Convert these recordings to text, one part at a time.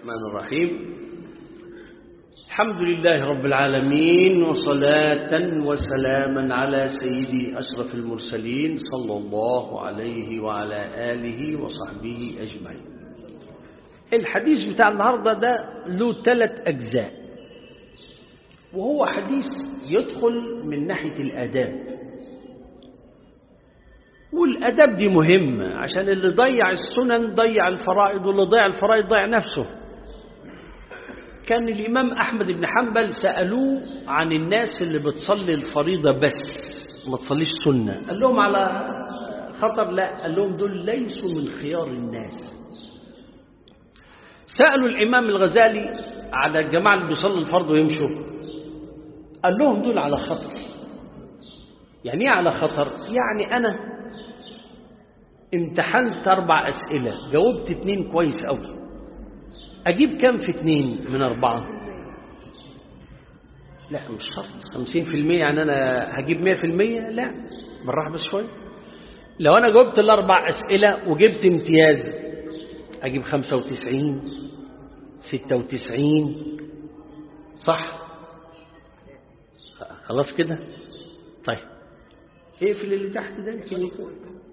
الرحمن الرحيم الحمد لله رب العالمين وصلاة وسلاما على سيدي أشرف المرسلين صلى الله عليه وعلى آله وصحبه أجمعين الحديث بتاع النهاردة ده له ثلاث أجزاء وهو حديث يدخل من ناحية الآداب والأداب دي مهمة عشان اللي ضيع السنن ضيع الفرائض واللي ضيع الفرائض ضيع نفسه كان الإمام أحمد بن حنبل سألوه عن الناس اللي بتصلي الفريضة بس ما تصليش سنة قال لهم على خطر لا قال لهم دول ليسوا من خيار الناس سألوا الإمام الغزالي على الجماعة اللي بيصلوا الفرض ويمشوا قال لهم دول على خطر يعني ايه على خطر يعني أنا امتحنت أربع أسئلة جاوبت اتنين كويس أوي أجيب كم في اتنين من أربعة لا مش شرط خمسين في المية يعني أنا هجيب مية في المية لا بالراحة بس شوية لو أنا جاوبت الأربع أسئلة وجبت امتياز أجيب خمسة وتسعين ستة وتسعين صح خلاص كده طيب اقفل اللي تحت ده يمكن يكون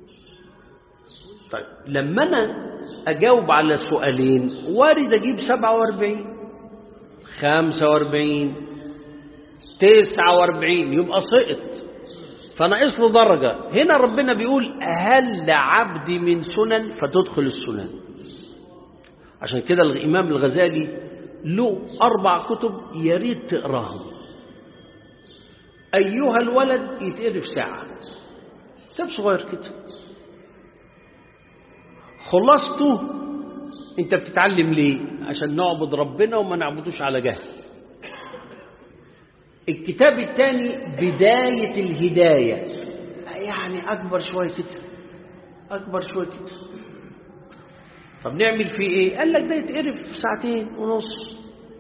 طيب لما أنا أجاوب على سؤالين وارد أجيب سبعة واربعين خمسة واربعين تسعة واربعين يبقى سقط فناقص له درجة هنا ربنا بيقول هل لعبدي من سنن فتدخل السنن عشان كده الإمام الغزالي له أربع كتب يا ريت تقراهم أيها الولد يتقري في ساعة كتاب صغير كده خلصته انت بتتعلم ليه عشان نعبد ربنا وما نعبدوش على جهل الكتاب الثاني بداية الهداية يعني أكبر شوية كده أكبر شوية كده طب نعمل فيه إيه قال لك ده يتقرب في ساعتين ونص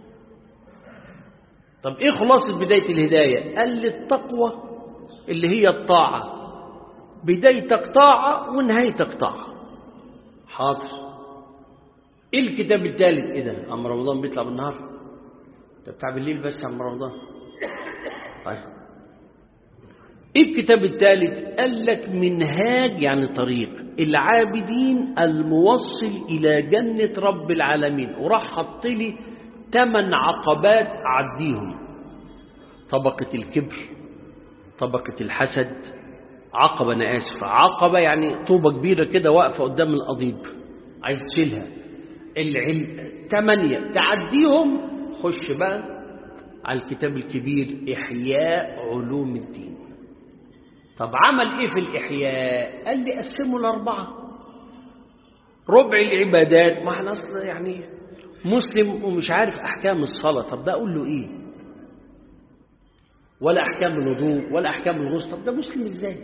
طب إيه خلاصة بداية الهداية قال لي التقوى اللي هي الطاعة بدايتك طاعة ونهايتك طاعة حاضر ايه الكتاب الثالث ايه ده عم رمضان بيطلع بالنهار ده بتاع بالليل بس يا عم رمضان طيب ايه الكتاب الثالث قال لك منهاج يعني طريق العابدين الموصل الى جنة رب العالمين وراح حط لي ثمان عقبات عديهم طبقة الكبر طبقة الحسد عقبة أنا آسف عقبة يعني طوبة كبيرة كده واقفة قدام القضيب عايز تشيلها العلم ثمانية تعديهم خش بقى على الكتاب الكبير إحياء علوم الدين طب عمل إيه في الإحياء قال لي قسموا الأربعة ربع العبادات ما احنا أصلا يعني مسلم ومش عارف أحكام الصلاة طب ده أقول له إيه ولا أحكام الوضوء ولا أحكام الغسل طب ده مسلم إزاي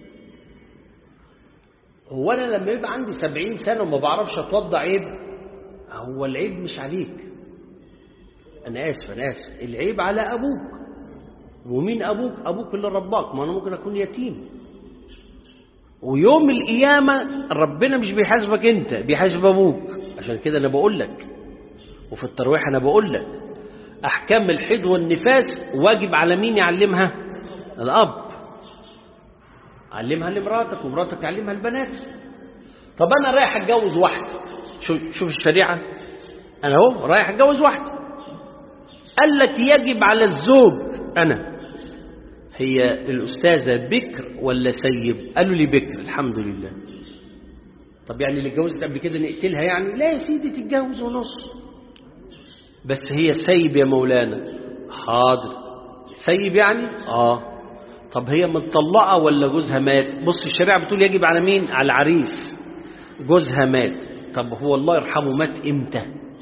هو أنا لما يبقى عندي سبعين سنة وما بعرفش أتوضى عيب هو العيب مش عليك أنا آسف أنا آسف العيب على أبوك ومين أبوك أبوك اللي رباك ما أنا ممكن أكون يتيم ويوم القيامة ربنا مش بيحاسبك أنت بيحاسب أبوك عشان كده أنا بقول لك وفي الترويح أنا بقول لك أحكام الحيض والنفاس واجب على مين يعلمها الأب علمها لمراتك ومراتك تعلمها البنات طب أنا رايح أتجوز واحدة شوف, شوف الشريعة أنا هو رايح أتجوز واحدة قال لك يجب على الزوج أنا هي الأستاذة بكر ولا سيب قالوا لي بكر الحمد لله طب يعني اللي اتجوزت قبل كده نقتلها يعني لا يا سيدي تتجوز ونص بس هي سيب يا مولانا حاضر سيب يعني اه طب هي متطلقة ولا جوزها مات بص الشريعة بتقول يجب على مين على العريس جوزها مات طب هو الله يرحمه مات امتى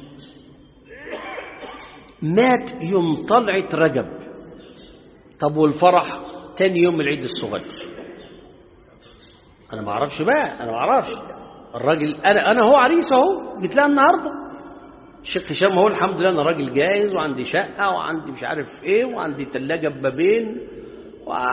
مات يوم طلعة رجب طب والفرح تاني يوم العيد الصغير انا ما اعرفش بقى انا ما اعرفش الراجل انا انا هو عريس اهو جيت لها النهارده الشيخ هشام هو الحمد لله انا راجل جاهز وعندي شقه وعندي مش عارف ايه وعندي ثلاجه ببابين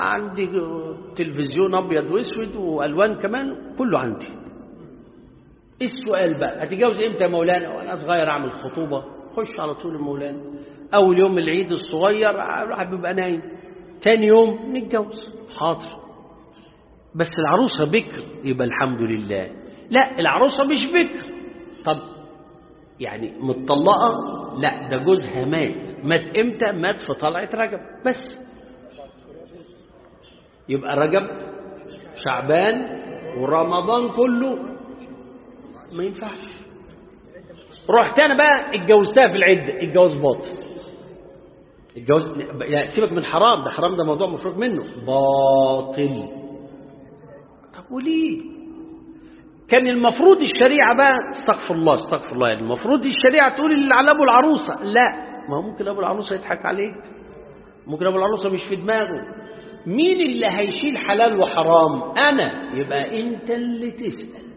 وعندي تلفزيون ابيض واسود والوان كمان كله عندي السؤال بقى هتتجوز امتى يا مولانا وانا صغير اعمل خطوبه خش على طول المولانا اول يوم العيد الصغير الواحد بيبقى نايم تاني يوم نتجوز حاضر بس العروسه بكر يبقى الحمد لله لا العروسه مش بكر طب يعني متطلقه لا ده جوزها مات مات امتى مات في طلعه رجب بس يبقى رجب شعبان ورمضان كله ما ينفعش رحت انا بقى اتجوزتها في العده الجواز باطل الجواز يعني سيبك من حرام ده حرام ده موضوع مفروغ منه باطل طب وليه كان المفروض الشريعه بقى استغفر الله استغفر الله يعني المفروض الشريعه تقول اللي على ابو العروسه لا ما هو ممكن ابو العروسه يضحك عليك ممكن ابو العروسه مش في دماغه مين اللي هيشيل حلال وحرام انا يبقى انت اللي تسال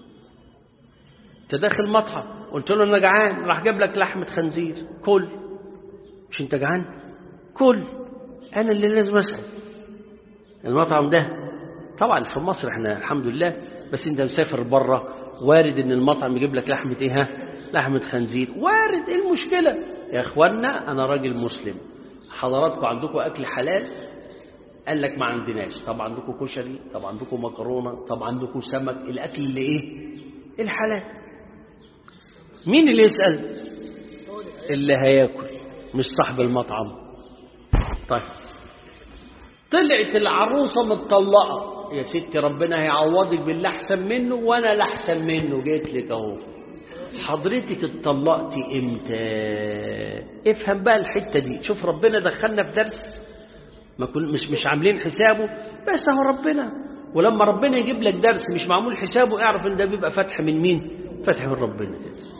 انت داخل مطعم قلت له انا جعان راح جاب لك لحمه خنزير كل مش انت جعان كل انا اللي لازم اسال المطعم ده طبعا في مصر احنا الحمد لله بس انت مسافر بره وارد ان المطعم يجيب لك لحمه ايه ها لحمه خنزير وارد ايه المشكله يا اخوانا انا راجل مسلم حضراتكم عندكم اكل حلال قال لك ما عندناش طب عندكم كشري طب عندكم مكرونه طب عندكم سمك الاكل اللي ايه الحلال مين اللي يسال اللي هياكل مش صاحب المطعم طيب طلعت العروسه متطلقه يا ستي ربنا هيعوضك باللي احسن منه وانا لا احسن منه جيت لك اهو حضرتك اتطلقتي امتى افهم بقى الحته دي شوف ربنا دخلنا في درس ما كل مش مش عاملين حسابه بس هو ربنا ولما ربنا يجيب لك درس مش معمول حسابه اعرف ان ده بيبقى فتح من مين فتح من ربنا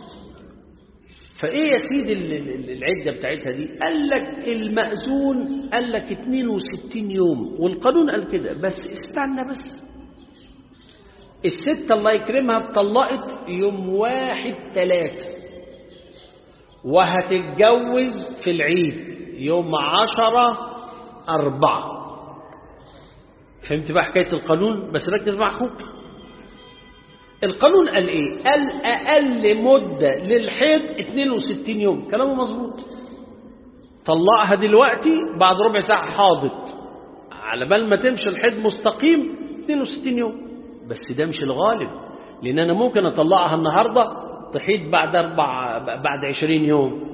فايه يا سيدي العده بتاعتها دي قال لك المأذون قال لك 62 يوم والقانون قال كده بس استنى بس الست الله يكرمها اتطلقت يوم واحد ثلاثة وهتتجوز في العيد يوم عشرة أربعة فهمت بقى حكاية القانون بس ركز مع أخوك القانون قال ايه قال اقل مدة للحيض 62 يوم كلامه مظبوط طلقها دلوقتي بعد ربع ساعة حاضت على بال ما تمشي الحيض مستقيم 62 يوم بس ده مش الغالب لان انا ممكن اطلقها النهاردة تحيض بعد اربع بعد 20 يوم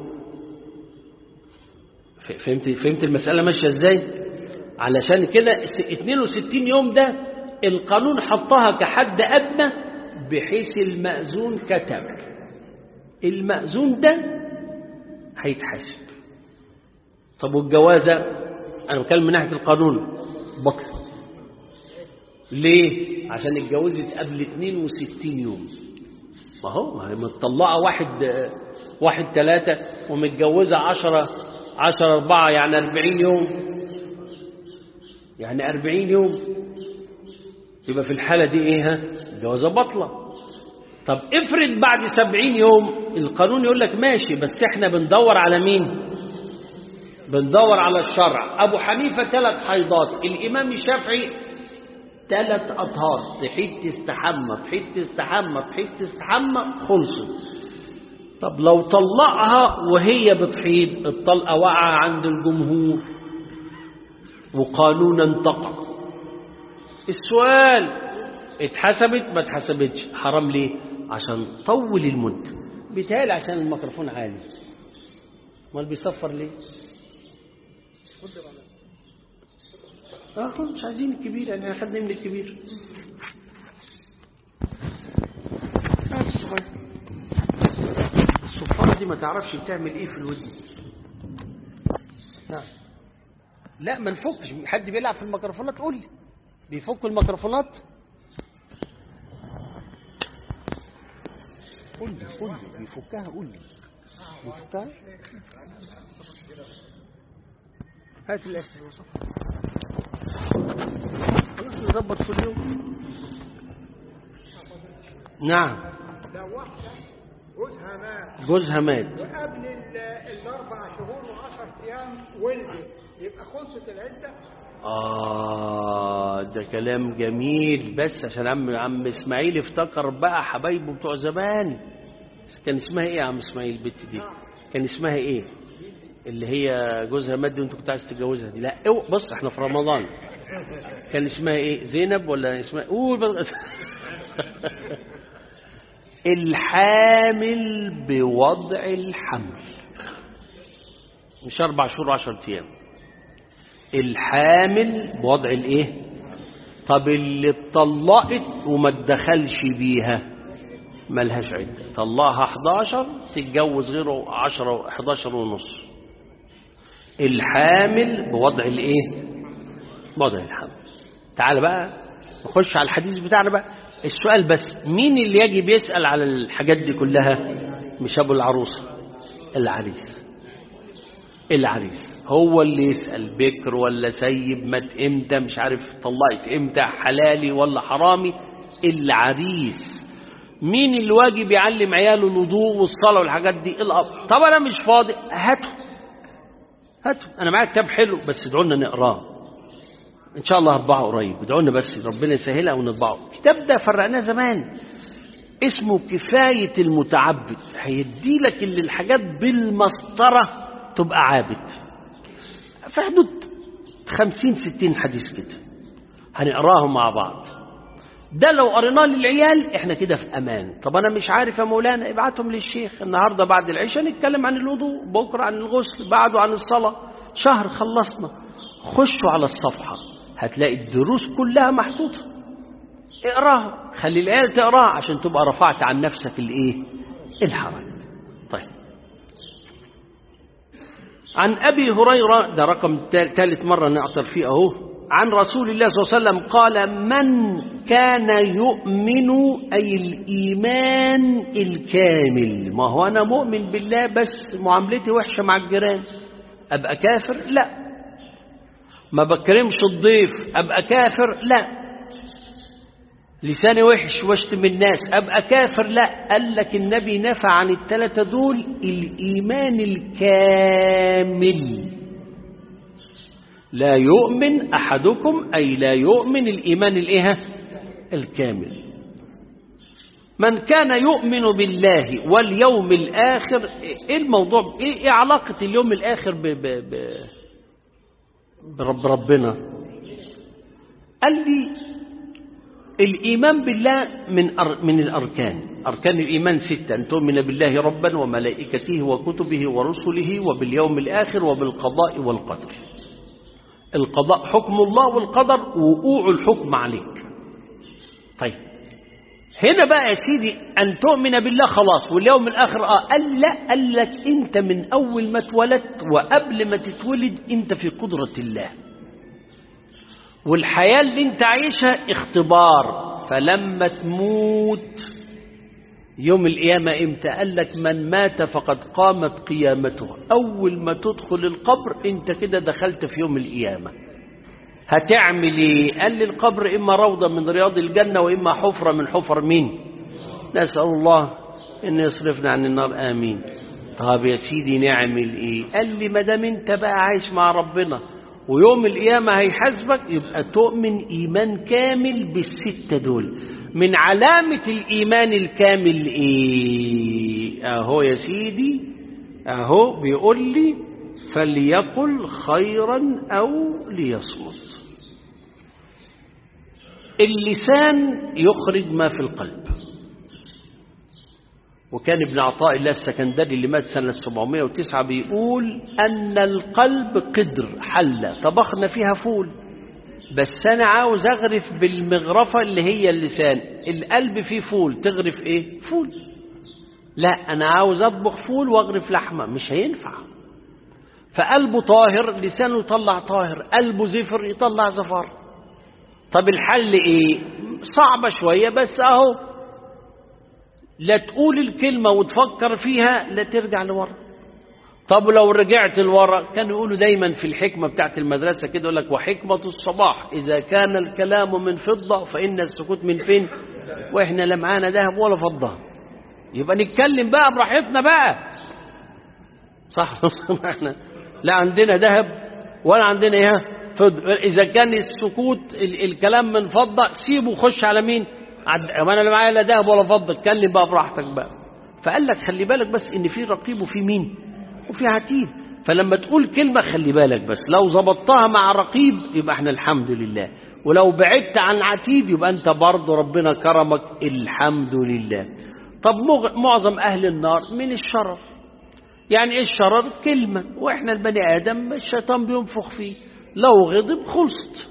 فهمت فهمت المسألة ماشية ازاي علشان كده 62 يوم ده القانون حطها كحد ادنى بحيث المأذون كتب المأذون ده هيتحاسب طب والجوازة أنا بتكلم من ناحية القانون بطل ليه؟ عشان اتجوزت قبل 62 يوم ما هو ما هي متطلقة واحد واحد ثلاثة ومتجوزة عشرة عشرة أربعة يعني أربعين يوم يعني أربعين يوم يبقى في الحالة دي إيه ها؟ جوازة بطلة طب افرض بعد سبعين يوم القانون يقول لك ماشي بس احنا بندور على مين بندور على الشرع ابو حنيفة ثلاث حيضات الامام الشافعي ثلاث اطهار تحيد تستحمى تحيد تستحمى تحيد تستحمى خلصت طب لو طلقها وهي بتحيض الطلقة وقع عند الجمهور وقانونا تقع السؤال اتحسبت ما اتحسبتش حرام ليه عشان طول المدة بيتهيألي عشان الميكروفون عالي امال بيصفر ليه اه خلاص مش عايزين الكبير يعني اخدنا من الكبير الصفارة دي ما تعرفش بتعمل ايه في الودن نعم لا ما نفكش حد بيلعب في الميكروفونات قول لي بيفك الميكروفونات قول لي قول لي بيفكها قول لي بيفكها هات الاسم خلاص نظبط كل يوم نعم لو واحدة جوزها مات جوزها مات وقبل ال- الأربع شهور وعشر أيام ولدت يبقى خلصت العدة آه ده كلام جميل بس عشان عم عم إسماعيل افتكر بقى حبايبه بتوع زمان كان اسمها إيه يا عم إسماعيل البت دي كان اسمها إيه اللي هي جوزها مادي وانت كنت عايز تتجوزها دي لا اوه بص احنا في رمضان كان اسمها ايه زينب ولا اسمها قول بس الحامل بوضع الحمل مش اربع شهور وعشرة ايام الحامل بوضع الايه طب اللي اتطلقت وما اتدخلش بيها ملهاش عدة طلقها 11 تتجوز غيره 10 11 ونص الحامل بوضع الايه بوضع الحمل تعال بقى نخش على الحديث بتاعنا بقى السؤال بس مين اللي يجب يسأل على الحاجات دي كلها مش ابو العروسة العريس العريس هو اللي يسأل بكر ولا سيب مات امتى مش عارف طلقت امتى حلالي ولا حرامي العريس مين اللي واجب يعلم عياله الوضوء والصلاة والحاجات دي الأب طب أنا مش فاضي هاته هاته أنا معايا كتاب حلو بس ادعوا لنا نقراه إن شاء الله هطبعه قريب ادعوا لنا بس ربنا يسهلها ونطبعه الكتاب ده فرقناه زمان اسمه كفاية المتعبد هيدي لك اللي الحاجات بالمسطرة تبقى عابد في حدود خمسين ستين حديث كده هنقراهم مع بعض ده لو قريناه للعيال احنا كده في امان طب انا مش عارف يا مولانا ابعتهم للشيخ النهارده بعد العشاء نتكلم عن الوضوء بكره عن الغسل بعده عن الصلاه شهر خلصنا خشوا على الصفحه هتلاقي الدروس كلها محطوطه اقراها خلي العيال تقراها عشان تبقى رفعت عن نفسك الايه الحرج طيب عن ابي هريره ده رقم ثالث مره نعثر فيه اهو عن رسول الله صلى الله عليه وسلم قال من كان يؤمن أي الإيمان الكامل ما هو أنا مؤمن بالله بس معاملتي وحشة مع الجيران أبقى كافر لا ما بكرمش الضيف أبقى كافر لا لساني وحش واشتم الناس أبقى كافر لا قال لك النبي نفى عن الثلاثة دول الإيمان الكامل لا يؤمن أحدكم أي لا يؤمن الإيمان الإيه الكامل من كان يؤمن بالله واليوم الآخر إيه الموضوع إيه, إيه علاقة اليوم الآخر ب ب ب برب ربنا قال لي الإيمان بالله من أر من الأركان أركان الإيمان ستة أن تؤمن بالله ربا وملائكته وكتبه ورسله وباليوم الآخر وبالقضاء والقدر القضاء حكم الله والقدر وقوع الحكم عليك طيب هنا بقى يا سيدي أن تؤمن بالله خلاص واليوم الآخر آه قال لا قال لك أنت من أول ما اتولدت وقبل ما تتولد أنت في قدرة الله والحياة اللي أنت عايشها اختبار فلما تموت يوم القيامة امتى قال لك من مات فقد قامت قيامته أول ما تدخل القبر انت كده دخلت في يوم القيامة هتعمل ايه قال لي القبر إما روضة من رياض الجنة وإما حفرة من حفر مين نسأل الله أن يصرفنا عن النار آمين طب يا سيدي نعمل ايه قال لي ما دام انت بقى عايش مع ربنا ويوم القيامة هيحاسبك يبقى تؤمن إيمان كامل بالستة دول من علامة الإيمان الكامل إيه أهو يا سيدي أهو بيقول لي فليقل خيرا أو ليصمت اللسان يخرج ما في القلب وكان ابن عطاء الله السكندري اللي مات سنة 709 بيقول أن القلب قدر حلة طبخنا فيها فول بس أنا عاوز أغرف بالمغرفة اللي هي اللسان القلب فيه فول تغرف إيه؟ فول لا أنا عاوز أطبخ فول وأغرف لحمة مش هينفع فقلبه طاهر لسانه يطلع طاهر قلبه زفر يطلع زفر طب الحل إيه؟ صعبة شوية بس أهو لا تقول الكلمة وتفكر فيها لا ترجع لورا طب لو رجعت لورا كانوا يقولوا دايما في الحكمة بتاعت المدرسة كده يقول لك وحكمة الصباح إذا كان الكلام من فضة فإن السكوت من فين وإحنا لا معانا ذهب ولا فضة يبقى نتكلم بقى براحتنا بقى صح احنا لا عندنا ذهب ولا عندنا ايه فض- إذا كان السكوت ال- الكلام من فضة سيبه خش على مين عد- ما أنا لا معايا لا ذهب ولا فضة اتكلم بقى براحتك بقى فقال لك خلي بالك بس إن في رقيب وفي مين وفي عتيد فلما تقول كلمة خلي بالك بس لو ظبطتها مع رقيب يبقى احنا الحمد لله ولو بعدت عن عتيد يبقى انت برضه ربنا كرمك الحمد لله طب مغ- معظم أهل النار من الشرر يعني ايه الشرر كلمة واحنا البني آدم الشيطان بينفخ فيه لو غضب خلصت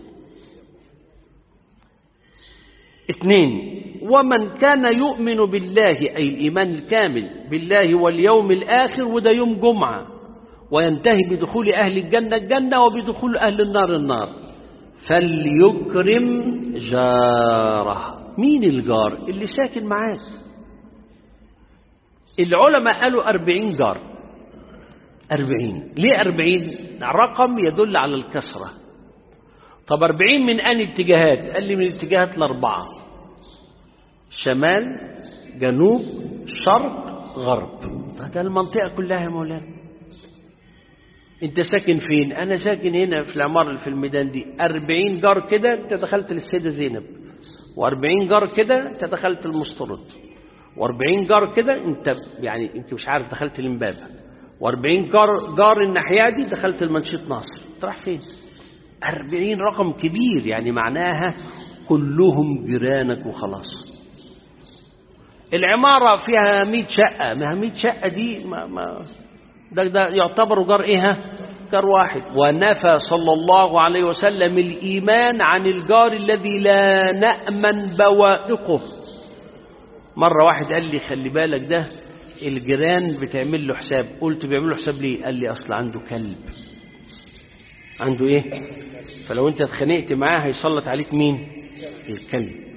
اثنين ومن كان يؤمن بالله أي الإيمان الكامل بالله واليوم الآخر وده يوم جمعة وينتهي بدخول أهل الجنة الجنة وبدخول أهل النار النار فليكرم جاره مين الجار اللي ساكن معاك العلماء قالوا أربعين جار أربعين ليه أربعين رقم يدل على الكسرة طب أربعين من أن اتجاهات قال لي من الاتجاهات الأربعة شمال جنوب شرق غرب ده المنطقة كلها يا مولانا انت ساكن فين انا ساكن هنا في العمارة اللي في الميدان دي أربعين جار كده انت دخلت للسيدة زينب وأربعين جار كده انت دخلت المسترد وأربعين جار كده انت يعني انت مش عارف دخلت الامبابة وأربعين جار جار الناحية دي دخلت المنشيط ناصر انت رايح فين أربعين رقم كبير يعني معناها كلهم جيرانك وخلاص العمارة فيها مئة شقة ما مئة شقة دي ما ما ده, ده يعتبر جار ايه ها؟ جار واحد ونفى صلى الله عليه وسلم الإيمان عن الجار الذي لا نأمن بوائقه مرة واحد قال لي خلي بالك ده الجيران بتعمل له حساب قلت بيعمل له حساب ليه قال لي أصل عنده كلب عنده ايه فلو انت اتخانقت معاه هيسلط عليك مين الكلب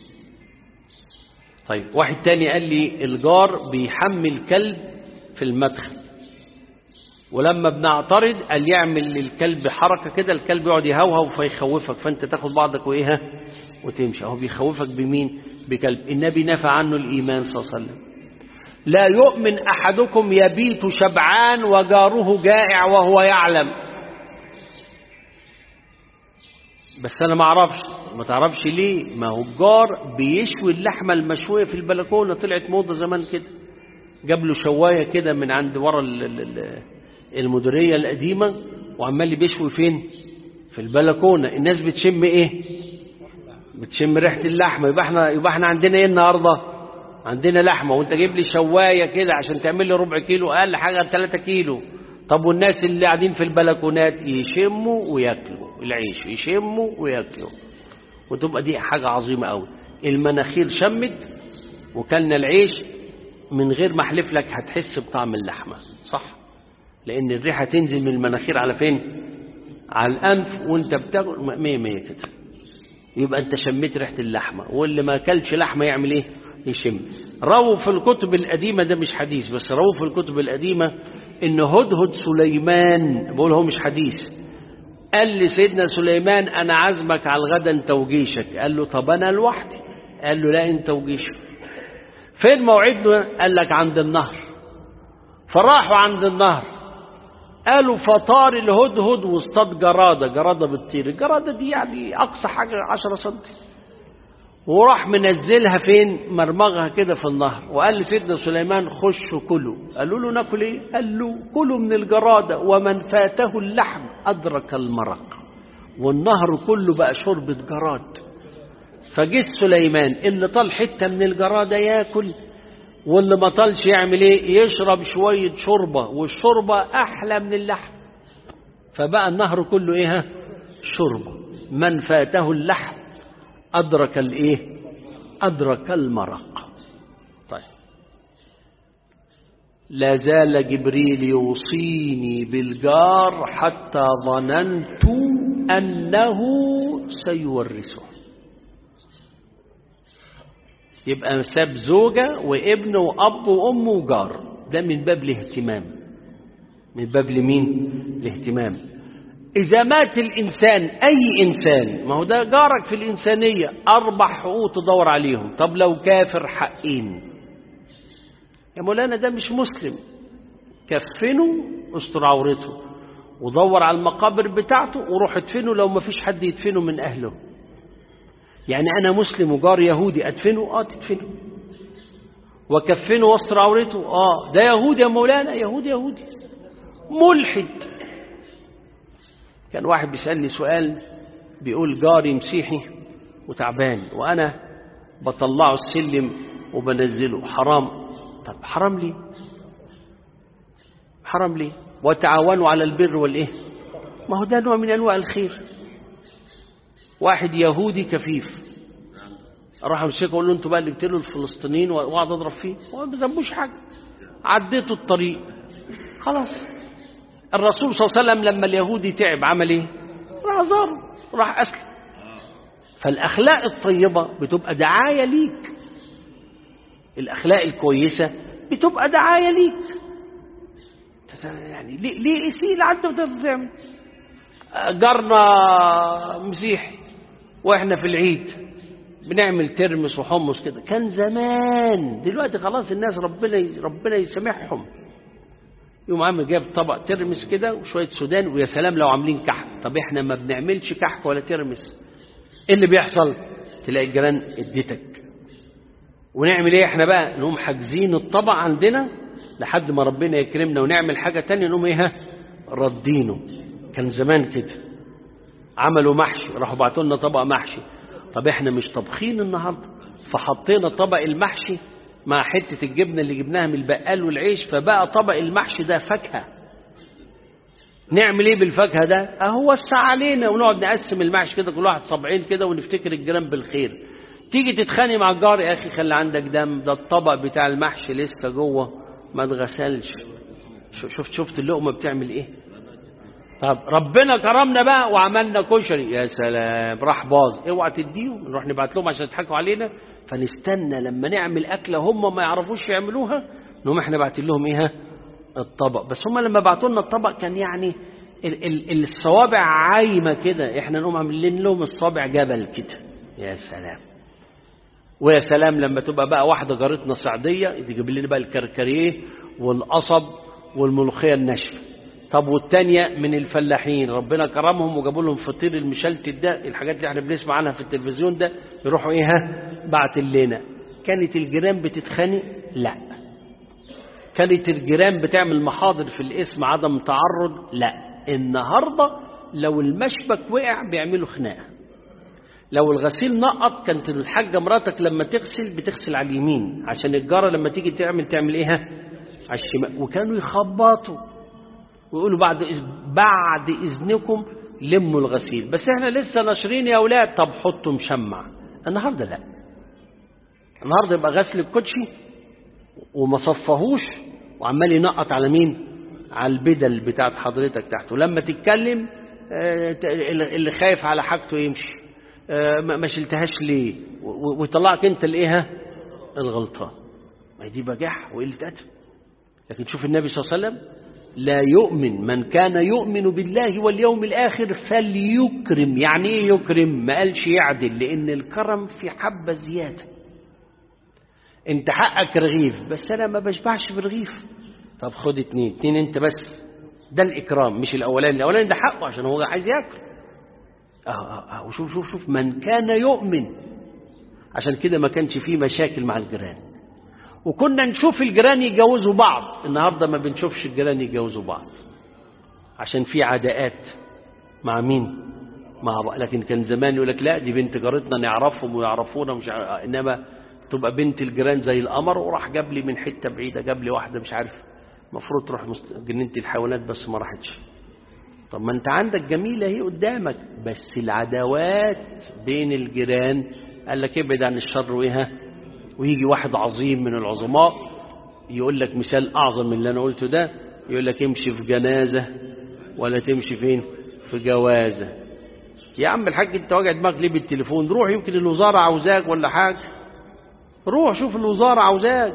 طيب واحد تاني قال لي الجار بيحمل كلب في المدخل ولما بنعترض قال يعمل للكلب حركة كده الكلب يقعد يهوهو فيخوفك فانت تاخد بعضك وايه ها؟ وتمشي اهو بيخوفك بمين بكلب النبي نفى عنه الإيمان صلى الله عليه وسلم لا يؤمن أحدكم يبيت شبعان وجاره جائع وهو يعلم بس انا ما اعرفش ما تعرفش ليه ما هو الجار بيشوي اللحمه المشويه في البلكونه طلعت موضه زمان كده جاب له شوايه كده من عند ورا ال- ال- ال- المديريه القديمه وعمال بيشوي فين في البلكونه الناس بتشم ايه بتشم ريحه اللحمه يبقى احنا يبقى احنا عندنا ايه النهارده عندنا لحمه وانت جايب لي شوايه كده عشان تعمل لي ربع كيلو اقل حاجه 3 كيلو طب والناس اللي قاعدين في البلكونات يشموا وياكلوا العيش يشموا وياكلوا وتبقى دي حاجة عظيمة قوي المناخير شمت وكلنا العيش من غير ما احلف لك هتحس بطعم اللحمة صح لأن الريحة تنزل من المناخير على فين على الأنف وانت بتاكل مية مية كده يبقى انت شميت ريحة اللحمة واللي ما اكلش لحمة يعمل ايه يشم رووا في الكتب القديمة ده مش حديث بس رووا في الكتب القديمة ان هدهد سليمان بقول هو مش حديث قال لي سيدنا سليمان انا عازمك على الغدا انت وجيشك قال له طب انا لوحدي قال له لا انت وجيشك فين موعدنا قال لك عند النهر فراحوا عند النهر قالوا فطار الهدهد واصطاد جرادة جرادة بتطير الجرادة دي يعني أقصى حاجة عشرة سنتي وراح منزلها فين مرمغها كده في النهر وقال لسيدنا سليمان خشوا كلوا قالوا له ناكل ايه قال له كلوا من الجرادة ومن فاته اللحم أدرك المرق والنهر كله بقى شربة جراد فجيت سليمان اللي طال حتة من الجرادة ياكل واللي ما طالش يعمل ايه يشرب شوية شوربة والشوربة أحلى من اللحم فبقى النهر كله ايه ها؟ شوربة من فاته اللحم أدرك الإيه أدرك المرق طيب لا زال جبريل يوصيني بالجار حتى ظننت أنه سيورثه يبقى ساب زوجة وابن وأب وأم وجار ده من باب الاهتمام من باب لمين الاهتمام إذا مات الإنسان أي إنسان ما هو ده جارك في الإنسانية أربع حقوق تدور عليهم طب لو كافر حقين يا مولانا ده مش مسلم كفنه استر عورته ودور على المقابر بتاعته وروح ادفنه لو ما فيش حد يدفنه من أهله يعني أنا مسلم وجار يهودي أدفنه آه تدفنه وكفنه وسط عورته آه ده يهودي يا مولانا يهودي يهودي ملحد كان واحد بيسألني سؤال بيقول جاري مسيحي وتعبان وأنا بطلعه السلم وبنزله حرام طب حرام ليه حرام ليه وتعاونوا على البر والإيه ما هو ده نوع من أنواع الخير واحد يهودي كفيف راح امسكه اقول له انتوا بقى اللي بتقتلوا الفلسطينيين واقعد اضرب فيه هو ما ذنبوش حاجه عديتوا الطريق خلاص الرسول صلى الله عليه وسلم لما اليهودي تعب عمل ايه راح زاره راح اسلم فالاخلاق الطيبه بتبقى دعايه ليك الاخلاق الكويسه بتبقى دعايه ليك يعني ليه ليه يسيل عنده تعمل جارنا مسيحي واحنا في العيد بنعمل ترمس وحمص كده كان زمان دلوقتي خلاص الناس ربنا ربنا يسامحهم يوم عم جاب طبق ترمس كده وشويه سودان ويا سلام لو عاملين كحك طب احنا ما بنعملش كحك ولا ترمس ايه اللي بيحصل تلاقي الجيران اديتك ونعمل ايه احنا بقى نقوم حاجزين الطبق عندنا لحد ما ربنا يكرمنا ونعمل حاجه تانية نقوم ايه ردينه كان زمان كده عملوا محشي راحوا بعتوا لنا طبق محشي طب احنا مش طبخين النهارده فحطينا طبق المحشي مع حته الجبنه اللي جبناها من البقال والعيش فبقى طبق المحشي ده فاكهه نعمل ايه بالفاكهه ده اهو وسع علينا ونقعد نقسم المحشي كده كل واحد صبعين كده ونفتكر الجيران بالخير تيجي تتخانق مع الجار يا اخي خلي عندك دم ده الطبق بتاع المحشي لسه جوه ما اتغسلش شفت شفت اللقمه بتعمل ايه طب ربنا كرمنا بقى وعملنا كشري يا سلام راح باظ اوعى تديهم نروح نبعت لهم عشان يضحكوا علينا فنستنى لما نعمل اكله هم ما يعرفوش يعملوها نقوم احنا باعتين لهم ايه الطبق بس هم لما بعتوا لنا الطبق كان يعني ال ال الصوابع عايمه كده احنا نقوم عاملين لهم الصابع جبل كده يا سلام ويا سلام لما تبقى بقى واحده جارتنا صعيديه تجيب لنا بقى الكركريه والقصب والملوخيه الناشفه طب والتانية من الفلاحين ربنا كرمهم وجابوا لهم فطير المشلتت ده الحاجات اللي احنا بنسمع عنها في التلفزيون ده يروحوا ايه ها بعت لنا كانت الجيران بتتخانق لا كانت الجيران بتعمل محاضر في الاسم عدم تعرض لا النهارده لو المشبك وقع بيعملوا خناقه لو الغسيل نقط كانت الحاجه مراتك لما تغسل بتغسل على اليمين عشان الجاره لما تيجي تعمل تعمل ايه ها على الشمال وكانوا يخبطوا ويقولوا بعد إذ... بعد اذنكم لموا الغسيل بس احنا لسه ناشرين يا اولاد طب حطوا مشمع النهارده لا النهارده يبقى غسل الكوتشي وما صفهوش وعمال ينقط على مين على البدل بتاعت حضرتك تحته لما تتكلم اللي خايف على حاجته يمشي ما شلتهاش ليه ويطلعك انت الايه الغلطان ما دي بجاح وقله ادب لكن شوف النبي صلى الله عليه وسلم لا يؤمن من كان يؤمن بالله واليوم الآخر فليكرم يعني ايه يكرم ما قالش يعدل لأن الكرم في حبة زيادة انت حقك رغيف بس أنا ما بشبعش برغيف طب خد اتنين اتنين انت بس ده الإكرام مش الأولاني الأولاني ده حقه عشان هو عايز ياكل اه اه اه وشوف شوف شوف من كان يؤمن عشان كده ما كانش فيه مشاكل مع الجيران وكنا نشوف الجيران يجوزوا بعض النهاردة ما بنشوفش الجيران يجوزوا بعض عشان في عداءات مع مين مع بعض لكن كان زمان يقول لك لا دي بنت جارتنا نعرفهم ويعرفونا مش عارف. انما تبقى بنت الجيران زي القمر وراح جاب لي من حته بعيده جاب لي واحده مش عارف المفروض تروح جنينه الحيوانات بس ما راحتش طب ما انت عندك جميله اهي قدامك بس العداوات بين الجيران قال لك ابعد عن الشر وايه ويجي واحد عظيم من العظماء يقول لك مثال أعظم من اللي أنا قلته ده يقول لك امشي في جنازة ولا تمشي فين في جوازة يا عم الحاج انت واجع دماغك ليه بالتليفون روح يمكن الوزارة عاوزاك ولا حاجة روح شوف الوزارة عاوزاك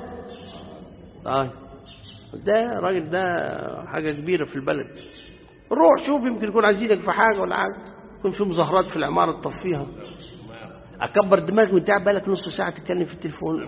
طيب ده الراجل ده حاجة كبيرة في البلد روح شوف يمكن يكون عايزينك في حاجة ولا حاجة يكون في مظاهرات في العمارة تطفيها اكبر دماغي وانت قاعد بالك نص ساعه تتكلم في التليفون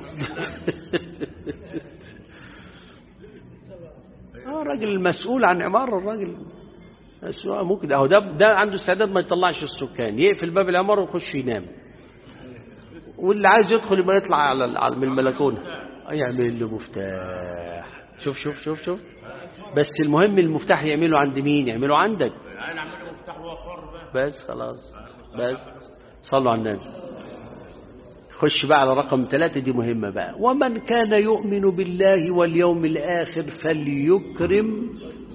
اه راجل مسؤول عن عماره الراجل بس هو ممكن اهو ده ده عنده استعداد ما يطلعش السكان يقفل باب العماره ويخش ينام واللي عايز يدخل يبقى يطلع على ال- على من البلكونه يعمل له مفتاح شوف شوف شوف شوف بس المهم المفتاح يعمله عند مين يعمله عندك انا اعمل له مفتاح وفر بقى بس خلاص بس صلوا على النبي خش بقى على رقم ثلاثة دي مهمة بقى ومن كان يؤمن بالله واليوم الآخر فليكرم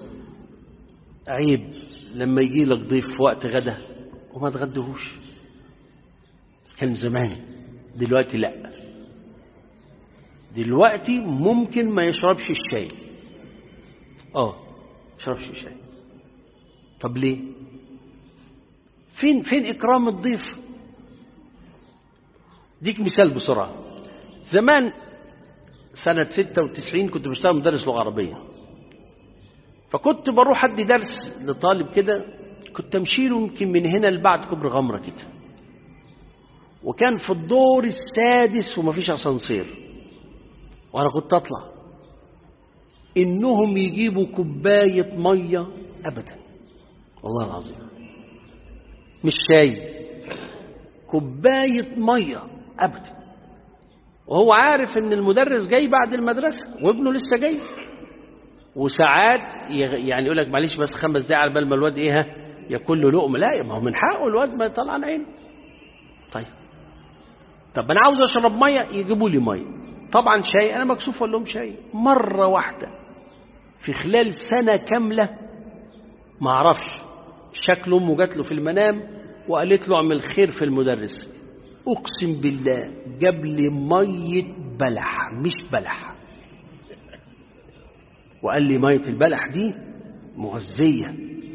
عيب لما يجي لك ضيف في وقت غدا وما تغدهوش كان زمان دلوقتي لا دلوقتي ممكن ما يشربش الشاي اه ما يشربش الشاي طب ليه فين فين إكرام الضيف ديك مثال بسرعة زمان سنة 96 كنت بشتغل مدرس لغة عربية فكنت بروح أدي درس لطالب كده كنت أمشي له يمكن من هنا لبعد كبر غمرة كده وكان في الدور السادس ومفيش أسانسير وأنا كنت أطلع إنهم يجيبوا كوباية مية أبدا والله العظيم مش شاي كوباية مية أبدا وهو عارف إن المدرس جاي بعد المدرسة وابنه لسه جاي وساعات يغ- يعني يقول لك معلش بس خمس دقايق على بال ما الواد إيه ها ياكل له لقمة لا ما هو من حقه الواد ما يطلع عن عينه طيب طب أنا عاوز أشرب مية يجيبوا لي مية طبعا شاي أنا مكسوف أقول لهم شاي مرة واحدة في خلال سنة كاملة ما اعرفش شكل امه جات له في المنام وقالت له اعمل خير في المدرس اقسم بالله جاب لي ميه بلح مش بلح وقال لي ميه البلح دي مغذيه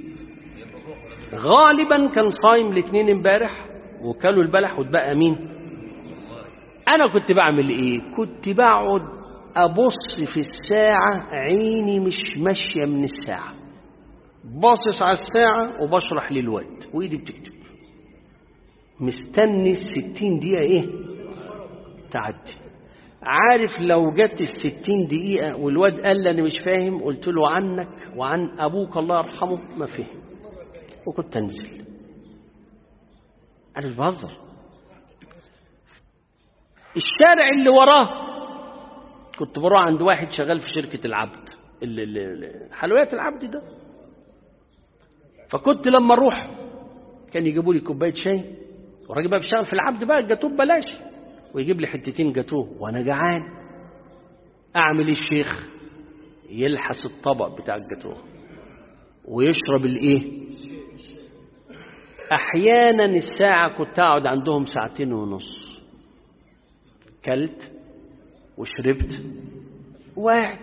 غالبا كان صايم الاثنين امبارح وكلوا البلح واتبقى مين انا كنت بعمل ايه كنت بقعد ابص في الساعه عيني مش ماشيه من الساعه باصص على الساعة وبشرح للواد وإيدي بتكتب مستني الستين دقيقة إيه تعدي عارف لو جت الستين دقيقة والواد قال لي أنا مش فاهم قلت له عنك وعن أبوك الله يرحمه ما فهم وكنت أنزل أنا مش بهزر الشارع اللي وراه كنت بروح عند واحد شغال في شركة العبد ال- ال- ال- حلويات العبد ده فكنت لما اروح كان يجيبوا لي كوبايه شاي والراجل بقى بيشتغل في العبد بقى الجاتوه ببلاش ويجيب لي حتتين جاتوه وانا جعان اعمل إيه الشيخ يلحس الطبق بتاع الجاتوه ويشرب الايه احيانا الساعه كنت اقعد عندهم ساعتين ونص كلت وشربت وقعد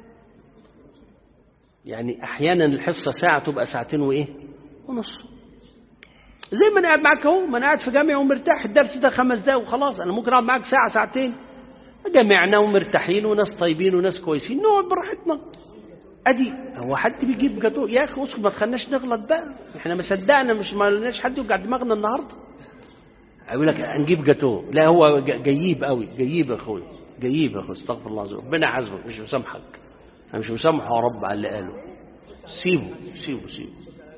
يعني احيانا الحصه ساعه تبقى ساعتين وايه ونص زي ما انا قاعد معاك اهو ما انا قاعد في جامع ومرتاح الدرس ده خمس دقايق وخلاص انا ممكن اقعد معاك ساعه ساعتين جامعنا ومرتاحين وناس طيبين وناس كويسين نقعد براحتنا ادي هو حد بيجيب جاتوه يا اخي اسكت ما تخليناش نغلط بقى احنا ما صدقنا مش ما لناش حد يوجع دماغنا النهارده اقول لك هنجيب جاتوه لا هو ج- جيب قوي جيب يا اخويا جيب يا اخويا استغفر الله العظيم ربنا يحاسبك مش مسامحك انا مش مسامحه يا رب على اللي قاله سيبه سيبه سيبه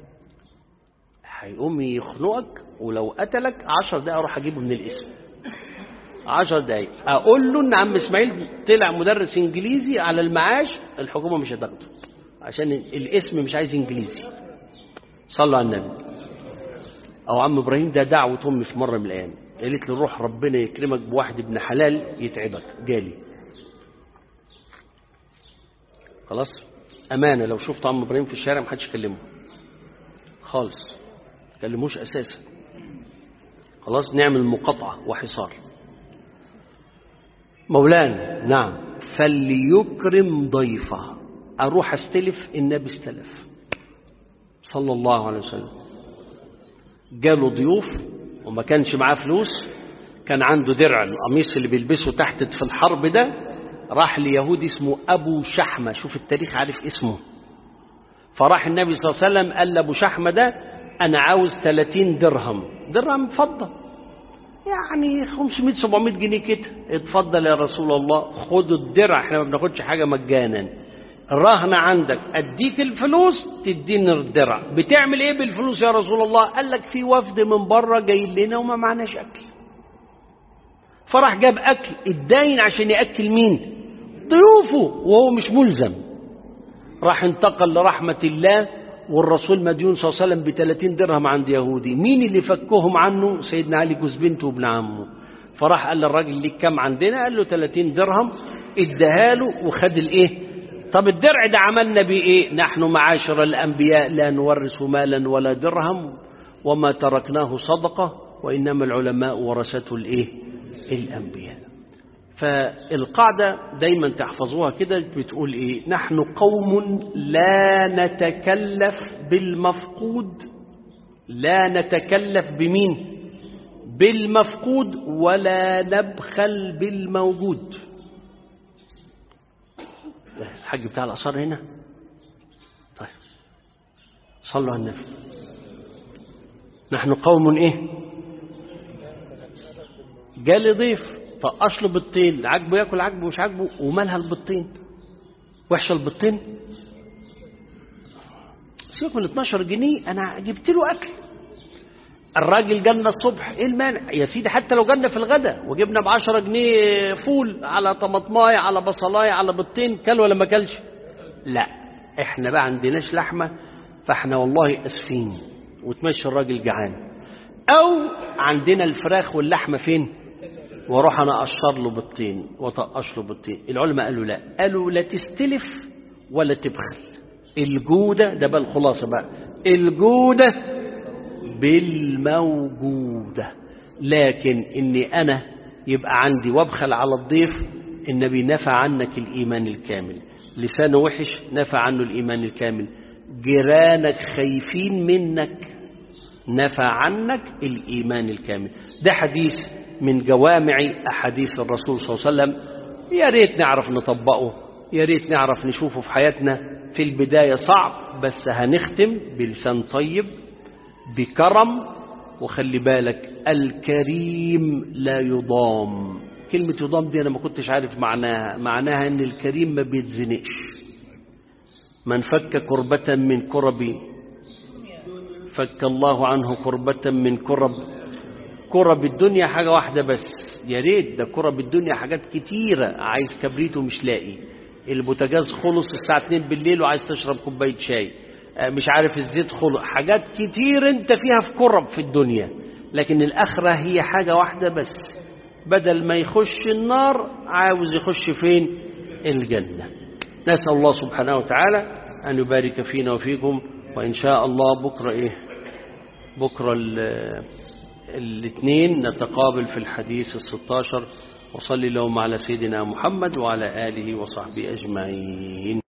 هيقوم يخنقك ولو قتلك عشر دقايق اروح اجيبه من الاسم عشر دقايق اقول له ان عم اسماعيل طلع مدرس انجليزي على المعاش الحكومه مش هتاخده عشان الاسم مش عايز انجليزي صلوا على النبي او عم ابراهيم ده دعوه امي في مره من الايام قالت لي روح ربنا يكرمك بواحد ابن حلال يتعبك جالي خلاص امانه لو شفت عم ابراهيم في الشارع محدش يكلمه خالص ما تكلموش اساسا خلاص نعمل مقاطعه وحصار مولانا نعم فليكرم ضيفه اروح استلف النبي استلف صلى الله عليه وسلم جاله ضيوف وما كانش معاه فلوس كان عنده درع القميص اللي بيلبسه تحت في الحرب ده راح ليهودي اسمه أبو شحمة شوف التاريخ عارف اسمه فراح النبي صلى الله عليه وسلم قال لأبو شحمة ده أنا عاوز 30 درهم درهم فضة يعني 500 700 جنيه كده اتفضل يا رسول الله خد الدرع احنا ما بناخدش حاجة مجانا الرهن عندك اديك الفلوس تديني الدرع بتعمل ايه بالفلوس يا رسول الله قال لك في وفد من بره جاي لنا وما معناش اكل فراح جاب اكل اداين عشان ياكل مين ضيوفه وهو مش ملزم راح انتقل لرحمة الله والرسول مديون صلى الله عليه وسلم ب 30 درهم عند يهودي مين اللي فكهم عنه سيدنا علي جوز بنته وابن عمه فراح قال للراجل ليك كام عندنا قال له 30 درهم اداها له وخد الايه طب الدرع ده عملنا بيه ايه نحن معاشر الانبياء لا نورث مالا ولا درهم وما تركناه صدقه وانما العلماء ورثته الايه الانبياء فالقاعدة دايما تحفظوها كده بتقول ايه نحن قوم لا نتكلف بالمفقود لا نتكلف بمين بالمفقود ولا نبخل بالموجود ده الحاج بتاع الأثار هنا طيب صلوا على النبي نحن قوم ايه جالي ضيف طقش له بيضتين عاجبه ياكل عاجبه مش عاجبه ومالها البيضتين وحشه البيضتين سيبك من 12 جنيه انا جبت له اكل الراجل جالنا الصبح ايه المانع يا سيدي حتى لو جالنا في الغداء وجبنا ب 10 جنيه فول على طماطمايه على بصلايه على بيضتين كل ولا ما كلش لا احنا بقى عندناش لحمه فاحنا والله اسفين وتمشي الراجل جعان او عندنا الفراخ واللحمه فين واروح انا اقشر له بالطين وطقش له بالطين العلماء قالوا لا قالوا لا تستلف ولا تبخل الجوده ده بقى الخلاصه بقى الجوده بالموجوده لكن اني انا يبقى عندي وابخل على الضيف النبي نفى عنك الايمان الكامل لسانه وحش نفى عنه الايمان الكامل جيرانك خايفين منك نفى عنك الايمان الكامل ده حديث من جوامع أحاديث الرسول صلى الله عليه وسلم يا ريت نعرف نطبقه يا ريت نعرف نشوفه في حياتنا في البداية صعب بس هنختم بلسان طيب بكرم وخلي بالك الكريم لا يضام كلمة يضام دي أنا ما كنتش عارف معناها معناها أن الكريم ما بيتزنقش من فك كربة من كرب فك الله عنه كربة من كرب كرب الدنيا حاجة واحدة بس يا ريت ده كرب الدنيا حاجات كتيرة عايز كبريت ومش لاقي البوتاجاز خلص الساعة 2 بالليل وعايز تشرب كوباية شاي مش عارف الزيت خلص حاجات كتير انت فيها في كرب في الدنيا لكن الآخرة هي حاجة واحدة بس بدل ما يخش النار عاوز يخش فين الجنة نسأل الله سبحانه وتعالى أن يبارك فينا وفيكم وإن شاء الله بكرة إيه بكرة الاثنين نتقابل في الحديث الستاشر وصلي اللهم على سيدنا محمد وعلى آله وصحبه أجمعين